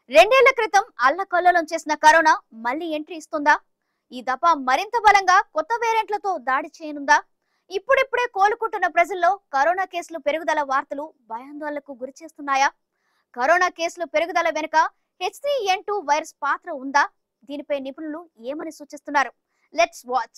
రెండేళ్ల క్రితం అల్లకల్లోలం చేసిన కరోనా మళ్ళీ ఎంట్రీ ఇస్తుందా ఈ దఫా మరింత బలంగా కొత్త వేరియంట్లతో దాడి చేయనుందా ఇప్పుడిప్పుడే కోలుకుంటున్న ప్రజల్లో కరోనా కేసులు పెరుగుదల వార్తలు భయాందోళనకు గురి చేస్తున్నాయా కరోనా కేసులు పెరుగుదల వెనుక H three N two virus పాత్ర ఉందా దీనిపై నిపుణులు ఏమని సూచిస్తున్నారు లెట్స్ వాచ్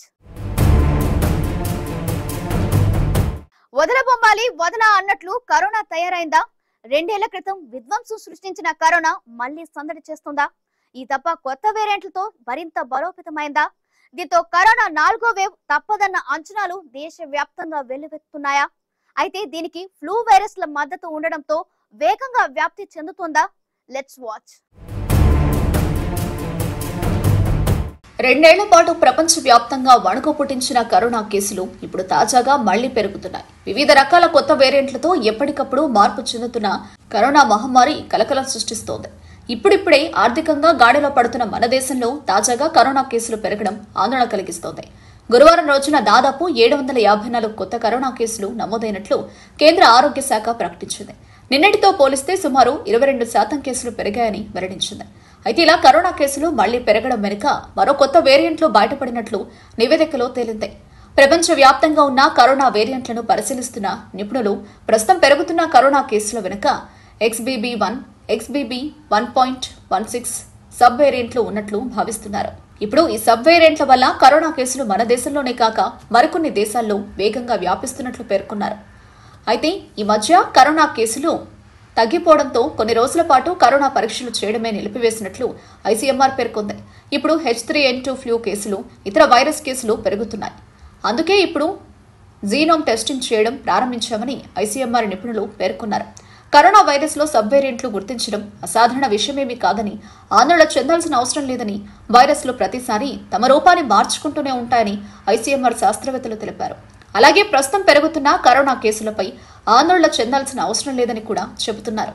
వదలబొమ్మాలి వదల అన్నట్లు కరోనా తయారైందా రెండేళ్ల క్రితం విధ్వంసం సృష్టించిన కరోనా మళ్ళీ సందడి చేస్తుందా ఈ తప్ప కొత్త వేరియంట్లతో మరింత బలోపేతమైందా దీంతో కరోనా నాలుగో వేవ్ తప్పదన్న అంచనాలు దేశవ్యాప్తంగా వెల్లువెత్తుతున్నాయా అయితే దీనికి ఫ్లూ వైరస్ల మద్దతు ఉండడంతో వేగంగా వ్యాప్తి చెందుతుందా లెట్స్ వాచ్ రెండేళ్ల పాటు ప్రపంచవ్యాప్తంగా వణుకు పుట్టించిన కరోనా కేసులు ఇప్పుడు తాజాగా మళ్లీ పెరుగుతున్నాయి వివిధ రకాల కొత్త వేరియంట్లతో ఎప్పటికప్పుడు మార్పు చెందుతున్న కరోనా మహమ్మారి కలకలం సృష్టిస్తోంది ఇప్పుడిప్పుడే ఆర్థికంగా గాడిలో పడుతున్న మన దేశంలో తాజాగా కరోనా కేసులు పెరగడం ఆందోళన కలిగిస్తోంది గురువారం రోజున దాదాపు ఏడు వందల యాభై నాలుగు కొత్త కరోనా కేసులు నమోదైనట్లు కేంద్ర ఆరోగ్య శాఖ ప్రకటించింది నిన్నటితో పోలిస్తే సుమారు ఇరవై రెండు శాతం కేసులు పెరిగాయని వెల్లడించింది అయితే ఇలా కరోనా కేసులు మళ్లీ పెరగడం వెనుక మరో కొత్త వేరియంట్లు బయటపడినట్లు నివేదికలో తేలింది ప్రపంచవ్యాప్తంగా ఉన్న కరోనా వేరియంట్లను పరిశీలిస్తున్న నిపుణులు ప్రస్తుతం పెరుగుతున్న కరోనా కేసుల వెనుక XBB one XBB one point one six sub వేరియంట్లు ఉన్నట్లు భావిస్తున్నారు ఇప్పుడు ఈ సబ్ వేరియంట్ల వల్ల కరోనా కేసులు మన దేశంలోనే కాక మరికొన్ని దేశాల్లో వేగంగా వ్యాపిస్తున్నట్లు పేర్కొన్నారు అయితే ఈ మధ్య కరోనా కేసులు తగ్గిపోవడంతో కొన్ని రోజుల పాటు కరోనా పరీక్షలు చేయడమే నిలిపివేసినట్లు ఐసీఎంఆర్ పేర్కొంది ఇప్పుడు H three N two flu కేసులు ఇతర వైరస్ కేసులు పెరుగుతున్నాయి అందుకే ఇప్పుడు జీనోమ్ టెస్టింగ్ చేయడం ప్రారంభించామని ఐసీఎంఆర్ నిపుణులు పేర్కొన్నారు కరోనా వైరస్ లో సబ్ వేరియంట్లు గుర్తించడం అసాధారణ విషయమేమీ కాదని ఆందోళన చెందాల్సిన అవసరం లేదని వైరస్లు ప్రతిసారి తమ రూపాన్ని మార్చుకుంటూనే ఉంటాయని ఐసీఎంఆర్ శాస్త్రవేత్తలు తెలిపారు అలాగే ప్రస్తుతం పెరుగుతున్న కరోనా కేసులపై ఆందోళన చెందాల్సిన అవసరం లేదని కూడా చెబుతున్నారు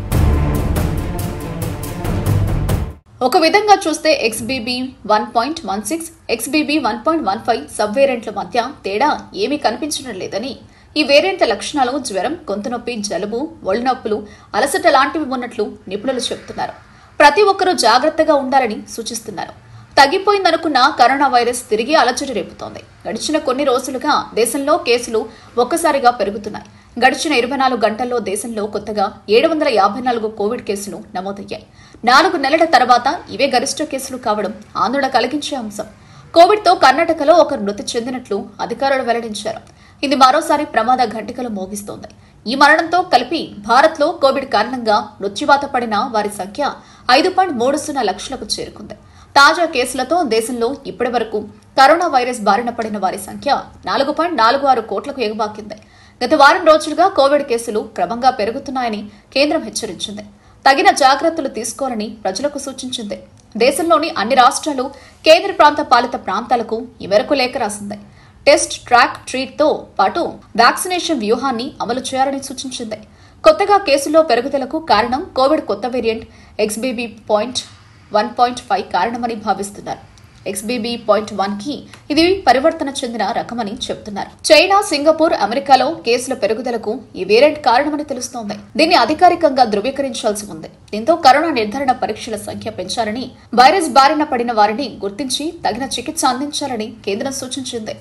ఒక విధంగా చూస్తే XBB one point one six XBB one point one five sub వేరియంట్ల మధ్య తేడా ఏమీ కనిపించడం లేదని ఈ వేరియంట్ల లక్షణాలు జ్వరం గొంతు నొప్పి జలుబు ఒళ్ళు నొప్పులు అలసట లాంటివి ఉన్నట్లు నిపుణులు చెబుతున్నారు ప్రతి ఒక్కరూ జాగ్రత్తగా ఉండాలని సూచిస్తున్నారు తగ్గిపోయిందనుకున్న కరోనా వైరస్ తిరిగి అలజడి రేపుతోంది గడిచిన కొన్ని రోజులుగా దేశంలో కేసులు ఒక్కసారిగా పెరుగుతున్నాయి గడిచిన ఇరవై నాలుగు గంటల్లో దేశంలో కొత్తగా ఏడు వందల యాభై నాలుగు కోవిడ్ కేసులు నమోదయ్యాయి నాలుగు నెలల తర్వాత ఇవే గరిష్ట కేసులు కావడం ఆందోళన కలిగించే అంశం కోవిడ్తో కర్ణాటకలో ఒకరు మృతి చెందినట్లు అధికారులు వెల్లడించారు ఇది మరోసారి ప్రమాద ఘంటికలు మోగిస్తోంది ఈ మరణంతో కలిపి భారత్లో కోవిడ్ కారణంగా మృత్యువాత పడిన వారి సంఖ్య ఐదు పాయింట్ మూడు సున్నా లక్షలకు చేరుకుంది తాజా కేసులతో దేశంలో ఇప్పటి వరకు కరోనా వైరస్ బారిన పడిన వారి సంఖ్య నాలుగు పాయింట్ నాలుగు ఆరు కోట్లకు ఎగబాకింది గత వారం రోజులుగా కోవిడ్ కేసులు క్రమంగా పెరుగుతున్నాయని కేంద్రం హెచ్చరించింది తగిన జాగ్రత్తలు తీసుకోవాలని ప్రజలకు సూచించింది దేశంలోని అన్ని రాష్ట్రాలు కేంద్ర ప్రాంత పాలిత ప్రాంతాలకు ఈ మేరకు లేఖ రాసింది టెస్ట్ ట్రాక్ ట్రీట్ తో పాటు వ్యాక్సినేషన్ వ్యూహాన్ని అమలు చేయాలని సూచించింది కొత్తగా కేసుల్లో పెరుగుదలకు కారణం కోవిడ్ కొత్త variant XBB point one point five కారణమని భావిస్తున్నారు ఎక్స్బీబీ పాయింట్ వన్ కి ఇది పరివర్తన చెందిన రకమని చెబుతున్నారు చైనా సింగపూర్ అమెరికాలో కేసుల పెరుగుదలకు ఈ వేరియంట్ కారణమని తెలుస్తోంది దీన్ని అధికారికంగా ధృవీకరించాల్సి ఉంది దీంతో కరోనా నిర్ధారణ పరీక్షల సంఖ్య పెంచాలని వైరస్ బారిన పడిన వారిని గుర్తించి తగిన చికిత్స అందించాలని కేంద్రం సూచించింది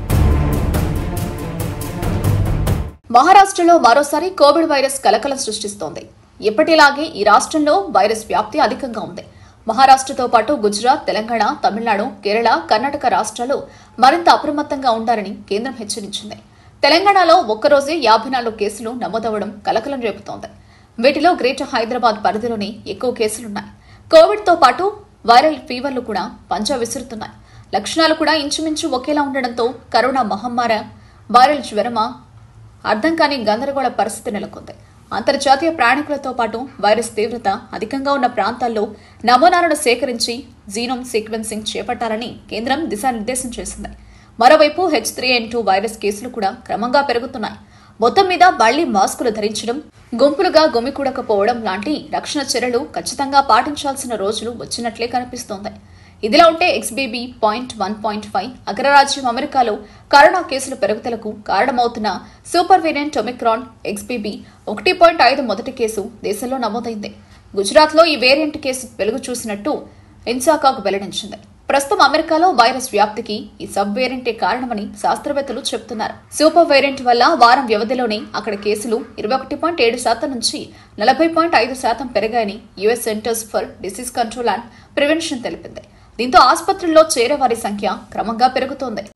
మహారాష్ట్రలో మరోసారి కోవిడ్ వైరస్ కలకలం సృష్టిస్తోంది ఎప్పటిలాగే ఈ రాష్ట్రంలో వైరస్ వ్యాప్తి అధికంగా ఉంది మహారాష్ట్రతో పాటు గుజరాత్ తెలంగాణ తమిళనాడు కేరళ కర్ణాటక రాష్ట్రాలు మరింత అప్రమత్తంగా ఉండాలని కేంద్రం హెచ్చరించింది తెలంగాణలో ఒక్కరోజే యాభై నాలుగు కేసులు నమోదవడం కలకలం రేపుతోంది వీటిలో గ్రేటర్ హైదరాబాద్ పరిధిలోనే ఎక్కువ కేసులున్నాయి కోవిడ్తో పాటు వైరల్ ఫీవర్లు కూడా పంజా విసురుతున్నాయి లక్షణాలు కూడా ఇంచుమించు ఒకేలా ఉండడంతో కరోనా మహమ్మారి వైరల్ జ్వరమా అర్థం కాని గందరగోళ పరిస్థితి నెలకొంది అంతర్జాతీయ ప్రయాణికులతో పాటు వైరస్ తీవ్రత అధికంగా ఉన్న ప్రాంతాల్లో నమూనాలను సేకరించి జీనోమ్ సీక్వెన్సింగ్ చేపట్టాలని కేంద్రం దిశానిర్దేశం చేసింది మరోవైపు H three N two virus కేసులు కూడా క్రమంగా పెరుగుతున్నాయి మొత్తం మీద మళ్లీ మాస్కులు ధరించడం గుంపులుగా గుమికూడకపోవడం లాంటి రక్షణ చర్యలు ఖచ్చితంగా పాటించాల్సిన రోజులు వచ్చినట్లే కనిపిస్తోంది ఇదిలా ఉంటే XBB point one point five అగ్రరాజ్యం అమెరికాలో కరోనా కేసుల పెరుగుదలకు కారణమవుతున్న సూపర్ వేరియంట్ ఒమిక్రాన్ ఎక్స్బీబీ ఒకటి పాయింట్ ఐదు మొదటి కేసు దేశంలో నమోదైంది గుజరాత్ లో ఈ వేరియంట్ కేసు వెలుగు చూసినట్టు ఇన్సాకాక్ వెల్లడించింది ప్రస్తుతం అమెరికాలో వైరస్ వ్యాప్తికి ఈ సబ్ వేరియంటే కారణమని శాస్త్రవేత్తలు చెబుతున్నారు సూపర్ వేరియంట్ వల్ల వారం వ్యవధిలోనే అక్కడ కేసులు ఇరవై ఒకటి పాయింట్ ఏడు శాతం నుంచి నలభై పాయింట్ ఐదు శాతం పెరిగాయని US Centers for Disease Control and Prevention తెలిపింది దీంతో ఆసుపత్రుల్లో చేరే వారి సంఖ్య క్రమంగా పెరుగుతోంది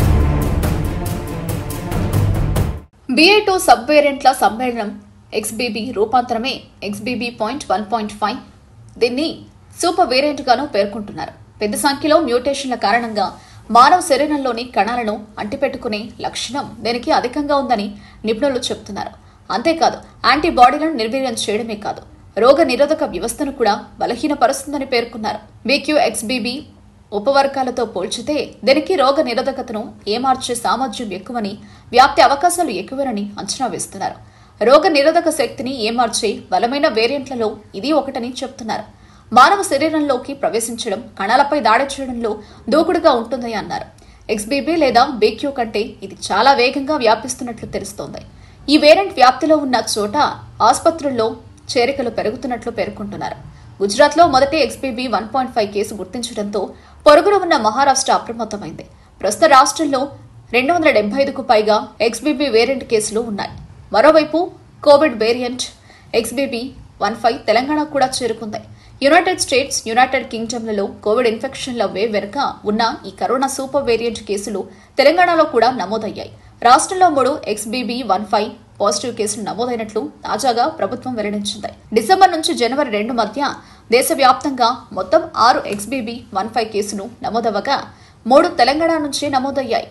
బిఏ టూ సబ్ వేరియంట్ల సమ్మేళనం ఎక్స్బీబీ రూపాంతరమే XBB point one point five దీన్ని సూపర్ వేరియంట్ గాను పేర్కొంటున్నారు పెద్ద సంఖ్యలో మ్యూటేషన్ల కారణంగా మానవ శరీరంలోని కణాలను అంటిపెట్టుకునే లక్షణం దీనికి అధికంగా ఉందని నిపుణులు చెబుతున్నారు అంతేకాదు యాంటీబాడీలను నిర్వీర్యం చేయడమే కాదు రోగ నిరోధక వ్యవస్థను కూడా బలహీనపరుస్తుందని పేర్కొన్నారు బీక్యూ ఎక్స్బీబీ ఉపవర్గాలతో పోల్చితే దీనికి రోగ నిరోధకతను ఏమార్చే సామర్థ్యం ఎక్కువని వ్యాప్తి అవకాశాలు ఎక్కువనని అంచనా వేస్తున్నారు రోగ నిరోధక శక్తిని ఏమార్చే బలమైన వేరియంట్లలో ఇది ఒకటని చెప్తున్నారు మానవ శరీరంలోకి ప్రవేశించడం కణాలపై దాడి చేయడంలో దూకుడుగా ఉంటుందని అన్నారు ఎక్స్బీబీ లేదా బేక్యూ కంటే ఇది చాలా వేగంగా వ్యాపిస్తున్నట్లు తెలుస్తోంది ఈ వేరియంట్ వ్యాప్తిలో ఉన్న చోట ఆసుపత్రుల్లో చేరికలు పెరుగుతున్నట్లు పేర్కొంటున్నారు గుజరాత్లో మొదటి ఎక్స్బీబీ వన్ పాయింట్ ఫైవ్ కేసు గుర్తించడంతో పొరుగున ఉన్న మహారాష్ట్ర అప్రమత్తమైంది ప్రస్తుత రాష్ట్రంలో రెండు వందల డెబ్బై ఐదుకు పైగా ఎక్స్బీబీ వేరియంట్ కేసులు ఉన్నాయి మరోవైపు covid variant XBB one five Telangana కూడా చేరుకుంది యునైటెడ్ స్టేట్స్ యునైటెడ్ కింగ్డమ్లలో కోవిడ్ ఇన్ఫెక్షన్ల వేవ్ వెనుక ఉన్న ఈ కరోనా సూపర్ వేరియంట్ కేసులు తెలంగాణలో కూడా నమోదయ్యాయి రాష్ట్రంలో మూడు ఎక్స్బీబీ వన్ ఫైవ్ పాజిటివ్ కేసులు నమోదైనట్లు తాజాగా ప్రభుత్వం వెల్లడించింది డిసెంబర్ నుంచి జనవరి రెండు మధ్య దేశవ్యాప్తంగా మొత్తం ఆరు ఎక్స్బీబీ వన్ ఫైవ్ కేసులు నమోదవగా మూడు తెలంగాణ నుంచి నమోదయ్యాయి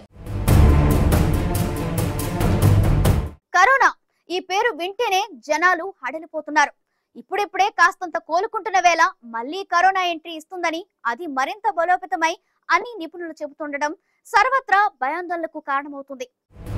కరోనా ఈ పేరు వింటేనే జనాలు హడలిపోతున్నారు ఇప్పుడిప్పుడే కాస్తంత కోలుకుంటున్న వేళ మళ్లీ కరోనా ఎంట్రీ ఇస్తుందని అది మరింత బలోపేతమై అని నిపుణులు చెబుతుండడం సర్వత్రా భయాందోళనకు కారణమవుతుంది